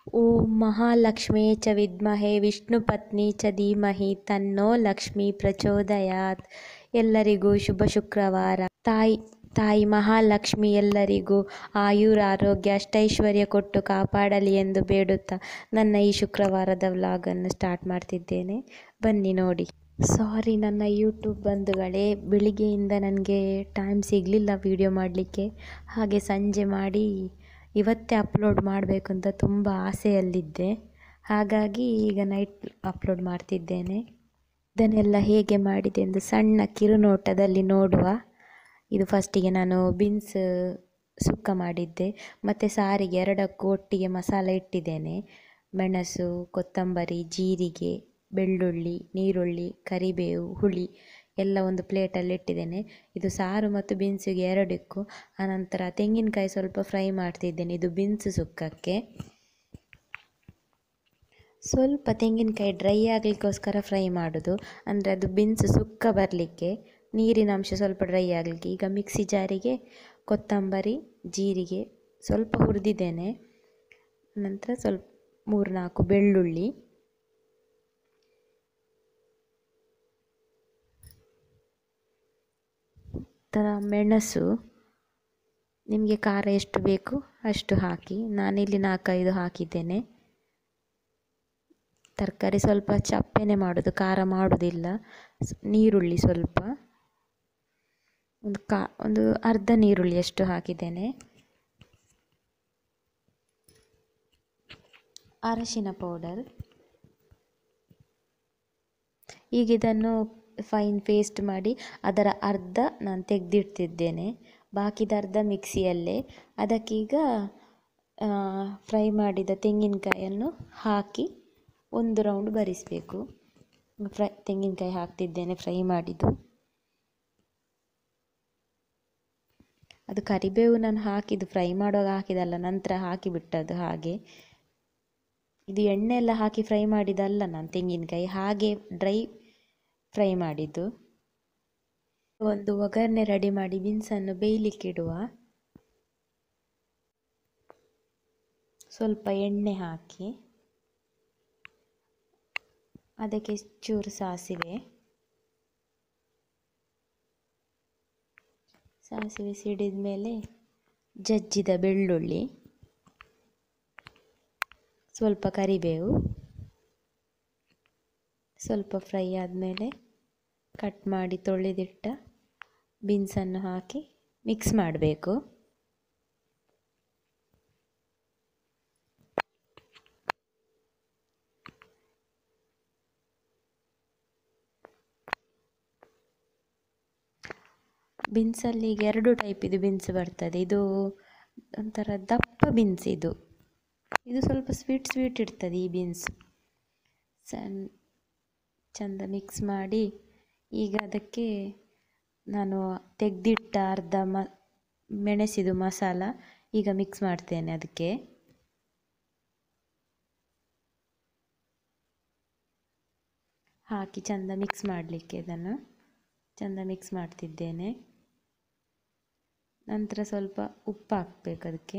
ಓಂ ಮಹಾಲಕ್ಷ್ಮೇ ಚ ವಿದ್ಮಹೆ ವಿಷ್ಣುಪತ್ನಿ ಚ ಧೀಮಹಿ ತನ್ನೋ ಲಕ್ಷ್ಮೀ ಪ್ರಚೋದಯಾತ್ ಎಲ್ಲರಿಗೂ ಶುಭ ಶುಕ್ರವಾರ ತಾಯಿ ತಾಯಿ ಮಹಾಲಕ್ಷ್ಮಿ ಎಲ್ಲರಿಗೂ ಆಯುರ ಆರೋಗ್ಯ ಅಷ್ಟೈಶ್ವರ್ಯ ಕೊಟ್ಟು ಕಾಪಾಡಲಿ ಎಂದು ಬೇಡುತ್ತಾ ನನ್ನ ಈ ಶುಕ್ರವಾರದ ವ್ಲಾಗನ್ನು ಸ್ಟಾರ್ಟ್ ಮಾಡ್ತಿದ್ದೇನೆ ಬನ್ನಿ ನೋಡಿ ಸಾರಿ ನನ್ನ ಯೂಟ್ಯೂಬ್ ಬಂಧುಗಳೇ ಬೆಳಿಗ್ಗೆಯಿಂದ ನನಗೆ ಟೈಮ್ ಸಿಗಲಿಲ್ಲ ವೀಡಿಯೋ ಮಾಡಲಿಕ್ಕೆ ಹಾಗೆ ಸಂಜೆ ಮಾಡಿ ಇವತ್ತೇ ಅಪ್ಲೋಡ್ ಮಾಡಬೇಕು ಅಂತ ತುಂಬ ಆಸೆಯಲ್ಲಿದ್ದೆ ಹಾಗಾಗಿ ಈಗ ನೈಟ್ ಅಪ್ಲೋಡ್ ಮಾಡ್ತಿದ್ದೇನೆ ಇದನ್ನೆಲ್ಲ ಹೇಗೆ ಮಾಡಿದೆ ಎಂದು ಸಣ್ಣ ಕಿರುನೋಟದಲ್ಲಿ ನೋಡುವ ಇದು ಫಸ್ಟಿಗೆ ನಾನು ಬೀನ್ಸ್ ಸುಕ್ಕ ಮಾಡಿದ್ದೆ ಮತ್ತು ಸಾರಿಗೆ ಎರಡಕ್ಕೂ ಒಟ್ಟಿಗೆ ಮಸಾಲೆ ಇಟ್ಟಿದ್ದೇನೆ ಮೆಣಸು ಕೊತ್ತಂಬರಿ ಜೀರಿಗೆ ಬೆಳ್ಳುಳ್ಳಿ ನೀರುಳ್ಳಿ ಕರಿಬೇವು ಹುಳಿ ಎಲ್ಲ ಒಂದು ಪ್ಲೇಟಲ್ಲಿ ಇಟ್ಟಿದ್ದೇನೆ ಇದು ಸಾರು ಮತ್ತು ಬೀನ್ಸಿಗೆ ಎರಡಕ್ಕೂ ಆನಂತರ ತೆಂಗಿನಕಾಯಿ ಸ್ವಲ್ಪ ಫ್ರೈ ಮಾಡ್ತಿದ್ದೇನೆ ಇದು ಬೀನ್ಸ್ ಸುಕ್ಕಕ್ಕೆ ಸ್ವಲ್ಪ ತೆಂಗಿನಕಾಯಿ ಡ್ರೈ ಆಗಲಿಕ್ಕೋಸ್ಕರ ಫ್ರೈ ಮಾಡೋದು ಅಂದರೆ ಅದು ಬೀನ್ಸ್ ಸುಕ್ಕ ಬರಲಿಕ್ಕೆ ನೀರಿನ ಅಂಶ ಸ್ವಲ್ಪ ಡ್ರೈ ಆಗಲಿಕ್ಕೆ ಈಗ ಮಿಕ್ಸಿ ಜಾರಿಗೆ ಕೊತ್ತಂಬರಿ ಜೀರಿಗೆ ಸ್ವಲ್ಪ ಹುರಿದಿದ್ದೇನೆ ನಂತರ ಸ್ವಲ್ಪ ಮೂರು ನಾಲ್ಕು ಬೆಳ್ಳುಳ್ಳಿ ಥರ ಮೆಣಸು ನಿಮಗೆ ಖಾರ ಎಷ್ಟು ಬೇಕು ಅಷ್ಟು ಹಾಕಿ ನಾನಿಲ್ಲಿ ನಾಲ್ಕೈದು ಹಾಕಿದ್ದೇನೆ ತರಕಾರಿ ಸ್ವಲ್ಪ ಚಪ್ಪೆನೆ ಮಾಡೋದು ಖಾರ ಮಾಡೋದಿಲ್ಲ ನೀರುಳ್ಳಿ ಸ್ವಲ್ಪ ಒಂದು ಕಾ ಒಂದು ಅರ್ಧ ನೀರುಳ್ಳಿ ಅಷ್ಟು ಹಾಕಿದ್ದೇನೆ ಅರಶಿನ ಪೌಡರ್ ಈಗ ಇದನ್ನು ಫೈನ್ ಪೇಸ್ಟ್ ಮಾಡಿ ಅದರ ಅರ್ಧ ನಾನು ತೆಗೆದಿಡ್ತಿದ್ದೇನೆ ಬಾಕಿದ ಅರ್ಧ ಮಿಕ್ಸಿಯಲ್ಲೇ ಅದಕ್ಕೀಗ ಫ್ರೈ ಮಾಡಿದ ತೆಂಗಿನಕಾಯನ್ನು ಹಾಕಿ ಒಂದು ರೌಂಡ್ ಬರಿಸಬೇಕು ಫ್ರೈ ತೆಂಗಿನಕಾಯಿ ಹಾಕ್ತಿದ್ದೇನೆ ಫ್ರೈ ಮಾಡಿದ್ದು ಅದು ಕರಿಬೇವು ನಾನು ಹಾಕಿದ್ದು ಫ್ರೈ ಮಾಡುವಾಗ ಹಾಕಿದಲ್ಲ ನಂತರ ಹಾಕಿಬಿಟ್ಟದ್ದು ಹಾಗೆ ಇದು ಎಣ್ಣೆ ಎಲ್ಲ ಹಾಕಿ ಫ್ರೈ ಮಾಡಿದ್ದಲ್ಲ ನಾನು ತೆಂಗಿನಕಾಯಿ ಹಾಗೆ ಡ್ರೈ ಫ್ರೈ ಮಾಡಿದ್ದು ಒಂದು ಒಗ್ಗರಣೆ ರೆಡಿ ಮಾಡಿ ಬೀನ್ಸನ್ನು ಬೇಯಲಿಕ್ಕಿಡುವ ಸ್ವಲ್ಪ ಎಣ್ಣೆ ಹಾಕಿ ಅದಕ್ಕೆ ಚೂರು ಸಾಸಿವೆ ಸಾಸಿವೆ ಸಿಡಿದ ಮೇಲೆ ಜಜ್ಜಿದ ಬೆಳ್ಳುಳ್ಳಿ ಸ್ವಲ್ಪ ಕರಿಬೇವು ಸ್ವಲ್ಪ ಫ್ರೈ ಆದಮೇಲೆ ಕಟ್ ಮಾಡಿ ತೊಳೆದಿಟ್ಟ ಬೀನ್ಸನ್ನು ಹಾಕಿ ಮಿಕ್ಸ್ ಮಾಡಬೇಕು ಬೀನ್ಸಲ್ಲಿ ಈಗ ಎರಡು ಟೈಪ್ ಇದು ಬೀನ್ಸ್ ಬರ್ತದೆ ಇದು ಒಂಥರ ದಪ್ಪ ಬೀನ್ಸ್ ಇದು ಇದು ಸ್ವಲ್ಪ ಸ್ವೀಟ್ ಸ್ವೀಟ್ ಇರ್ತದೆ ಈ ಬೀನ್ಸ್ ಸಣ್ಣ ಚಂದ ಮಿಕ್ಸ್ ಮಾಡಿ ಈಗ ಅದಕ್ಕೆ ನಾನು ತೆಗೆದಿಟ್ಟ ಅರ್ಧ ಮ ಮೆಣಸಿದು ಮಸಾಲ ಈಗ ಮಿಕ್ಸ್ ಮಾಡ್ತೇನೆ ಅದಕ್ಕೆ ಹಾಕಿ ಚಂದ ಮಿಕ್ಸ್ ಮಾಡಲಿಕ್ಕೆ ಇದನ್ನು ಚಂದ ಮಿಕ್ಸ್ ಮಾಡ್ತಿದ್ದೇನೆ ನಂತರ ಸ್ವಲ್ಪ ಉಪ್ಪು ಹಾಕಬೇಕು ಅದಕ್ಕೆ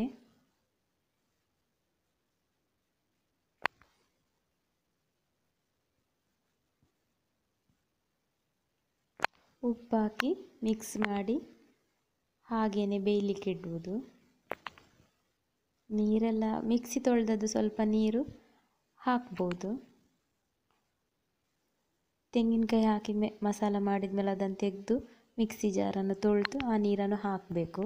ಉಪ್ಪು ಹಾಕಿ ಮಿಕ್ಸ್ ಮಾಡಿ ಹಾಗೇನೆ ಬೇಯಲಿಕ್ಕೆ ಇಡುವುದು ನೀರೆಲ್ಲ ಮಿಕ್ಸಿ ತೊಳೆದದ್ದು ಸ್ವಲ್ಪ ನೀರು ಹಾಕ್ಬೋದು ತೆಂಗಿನಕಾಯಿ ಹಾಕಿ ಮೆ ಮಸಾಲ ಮಾಡಿದ ಮೇಲೆ ಅದನ್ನು ತೆಗೆದು ಮಿಕ್ಸಿ ಜಾರನ್ನು ತೊಳೆದು ಆ ನೀರನ್ನು ಹಾಕಬೇಕು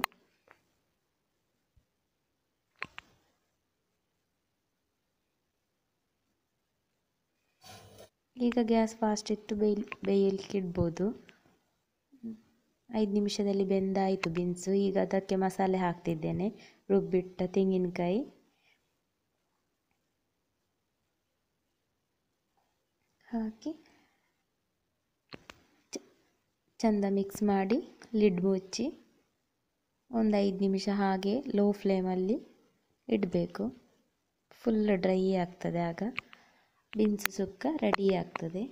ಈಗ ಗ್ಯಾಸ್ ಫಾಸ್ಟ್ ಇಟ್ಟು ಬೇಯ್ ಬೇಯಲಿಕ್ಕೆ ಇಡ್ಬೋದು ಐದು ನಿಮಿಷದಲ್ಲಿ ಬೆಂದಾಯಿತು ಬೀನ್ಸು ಈಗ ಅದಕ್ಕೆ ಮಸಾಲೆ ಹಾಕ್ತಿದ್ದೇನೆ ರುಬ್ಬಿಟ್ಟ ತೆಂಗಿನಕಾಯಿ ಹಾಕಿ ಚಂದ ಮಿಕ್ಸ್ ಮಾಡಿ ಲಿಡ್ ಮುಚ್ಚಿ ಒಂದು ಐದು ನಿಮಿಷ ಹಾಗೆ ಲೋ ಫ್ಲೇಮಲ್ಲಿ ಇಡಬೇಕು ಫುಲ್ ಡ್ರೈ ಆಗ್ತದೆ ಆಗ ಬೀನ್ಸ್ ಸುಕ್ಕ ರೆಡಿ ಆಗ್ತದೆ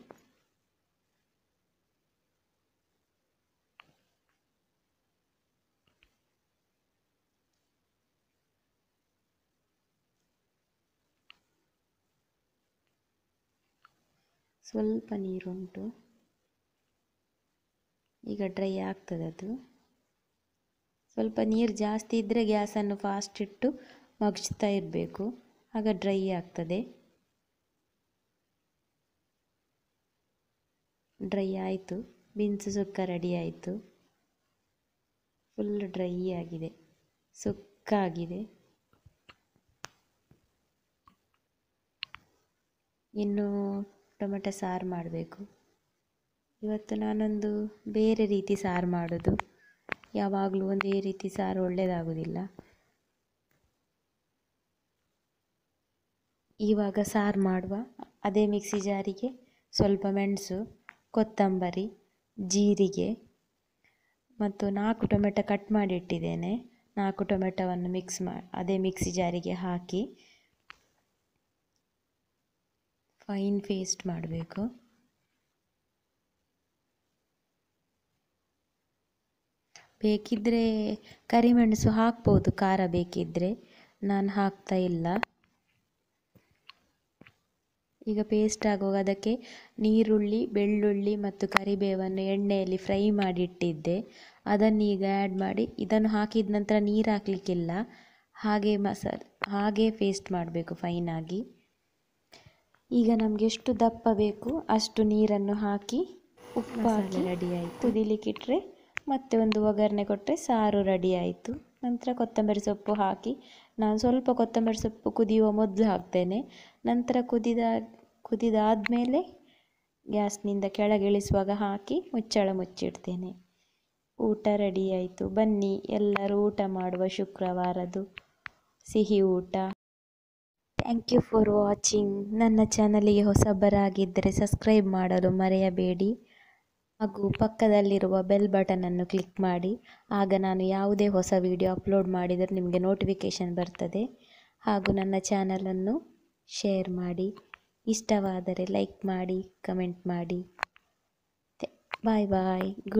ಸ್ವಲ್ಪ ನೀರುಂಟು ಈಗ ಡ್ರೈ ಆಗ್ತದೆ ಅದು ಸ್ವಲ್ಪ ನೀರು ಜಾಸ್ತಿ ಇದ್ದರೆ ಗ್ಯಾಸನ್ನು ಫಾಸ್ಟ್ ಇಟ್ಟು ಮಗ್ಚ್ತಾ ಇರಬೇಕು ಆಗ ಡ್ರೈ ಆಗ್ತದೆ ಡ್ರೈ ಆಯಿತು ಬೀನ್ಸ್ ಸುಕ್ಕ ರೆಡಿ ಆಯಿತು ಫುಲ್ ಡ್ರೈ ಆಗಿದೆ ಸುಕ್ಕಾಗಿದೆ ಇನ್ನು ಟೊಮೆಟೊ ಸಾರು ಮಾಡಬೇಕು ಇವತ್ತು ನಾನೊಂದು ಬೇರೆ ರೀತಿ ಸಾರು ಮಾಡೋದು ಯಾವಾಗಲೂ ಒಂದೇ ರೀತಿ ಸಾರು ಒಳ್ಳೆಯದಾಗೋದಿಲ್ಲ ಇವಾಗ ಸಾರು ಮಾಡುವ ಅದೇ ಮಿಕ್ಸಿ ಜಾರಿಗೆ ಸ್ವಲ್ಪ ಮೆಣಸು ಕೊತ್ತಂಬರಿ ಜೀರಿಗೆ ಮತ್ತು ನಾಲ್ಕು ಟೊಮೆಟೊ ಕಟ್ ಮಾಡಿ ಇಟ್ಟಿದ್ದೇನೆ ನಾಲ್ಕು ಟೊಮೆಟೊವನ್ನು ಮಿಕ್ಸ್ ಮಾ ಅದೇ ಮಿಕ್ಸಿ ಜಾರಿಗೆ ಹಾಕಿ ಫೈನ್ ಪೇಸ್ಟ್ ಮಾಡಬೇಕು ಬೇಕಿದ್ದರೆ ಕರಿಮೆಣಸು ಹಾಕ್ಬೋದು ಖಾರ ಬೇಕಿದ್ದರೆ ನಾನು ಹಾಕ್ತಾ ಇಲ್ಲ ಈಗ ಪೇಸ್ಟ್ ಆಗುವಾಗ ಅದಕ್ಕೆ ನೀರುಳ್ಳಿ ಬೆಳ್ಳುಳ್ಳಿ ಮತ್ತು ಕರಿಬೇವನ್ನು ಎಣ್ಣೆಯಲ್ಲಿ ಫ್ರೈ ಮಾಡಿ ಇಟ್ಟಿದ್ದೆ ಅದನ್ನು ಈಗ ಆ್ಯಡ್ ಮಾಡಿ ಇದನ್ನು ಹಾಕಿದ ನಂತರ ನೀರು ಹಾಕಲಿಕ್ಕಿಲ್ಲ ಹಾಗೆ ಮಸಾಲೆ ಹಾಗೆ ಪೇಸ್ಟ್ ಮಾಡಬೇಕು ಫೈನಾಗಿ ಈಗ ನಮಗೆ ಎಷ್ಟು ದಪ್ಪ ಬೇಕು ಅಷ್ಟು ನೀರನ್ನು ಹಾಕಿ ಉಪ್ಪು ಹಾಕಿ ರೆಡಿ ಆಯಿತು ಕುದಿಲಿಕ್ಕಿಟ್ರೆ ಮತ್ತೆ ಒಂದು ಒಗ್ಗರಣೆ ಕೊಟ್ಟರೆ ಸಾರು ರೆಡಿ ಆಯಿತು ನಂತರ ಕೊತ್ತಂಬರಿ ಸೊಪ್ಪು ಹಾಕಿ ನಾನು ಸ್ವಲ್ಪ ಕೊತ್ತಂಬರಿ ಸೊಪ್ಪು ಕುದಿಯುವ ಮೊದಲು ಹಾಕ್ತೇನೆ ನಂತರ ಕುದಿದ ಕುದಿದಾದಮೇಲೆ ಗ್ಯಾಸ್ನಿಂದ ಕೆಳಗಿಳಿಸುವಾಗ ಹಾಕಿ ಮುಚ್ಚಳ ಮುಚ್ಚಿಡ್ತೇನೆ ಊಟ ರೆಡಿ ಆಯಿತು ಬನ್ನಿ ಎಲ್ಲರೂ ಊಟ ಮಾಡುವ ಶುಕ್ರವಾರದು ಸಿಹಿ ಊಟ ಥ್ಯಾಂಕ್ ಯು ಫಾರ್ ವಾಚಿಂಗ್ ನನ್ನ ಚಾನಲಿಗೆ ಹೊಸಬರಾಗಿದ್ದರೆ ಸಬ್ಸ್ಕ್ರೈಬ್ ಮಾಡಲು ಮರೆಯಬೇಡಿ ಹಾಗೂ ಪಕ್ಕದಲ್ಲಿರುವ ಬೆಲ್ ಬಟನನ್ನು ಕ್ಲಿಕ್ ಮಾಡಿ ಆಗ ನಾನು ಯಾವುದೇ ಹೊಸ ವಿಡಿಯೋ ಅಪ್ಲೋಡ್ ಮಾಡಿದರೆ ನಿಮಗೆ ನೋಟಿಫಿಕೇಷನ್ ಬರ್ತದೆ ಹಾಗೂ ನನ್ನ ಚಾನಲನ್ನು ಶೇರ್ ಮಾಡಿ ಇಷ್ಟವಾದರೆ ಲೈಕ್ ಮಾಡಿ ಕಮೆಂಟ್ ಮಾಡಿ ಬಾಯ್ ಬಾಯ್ ಗುಡ್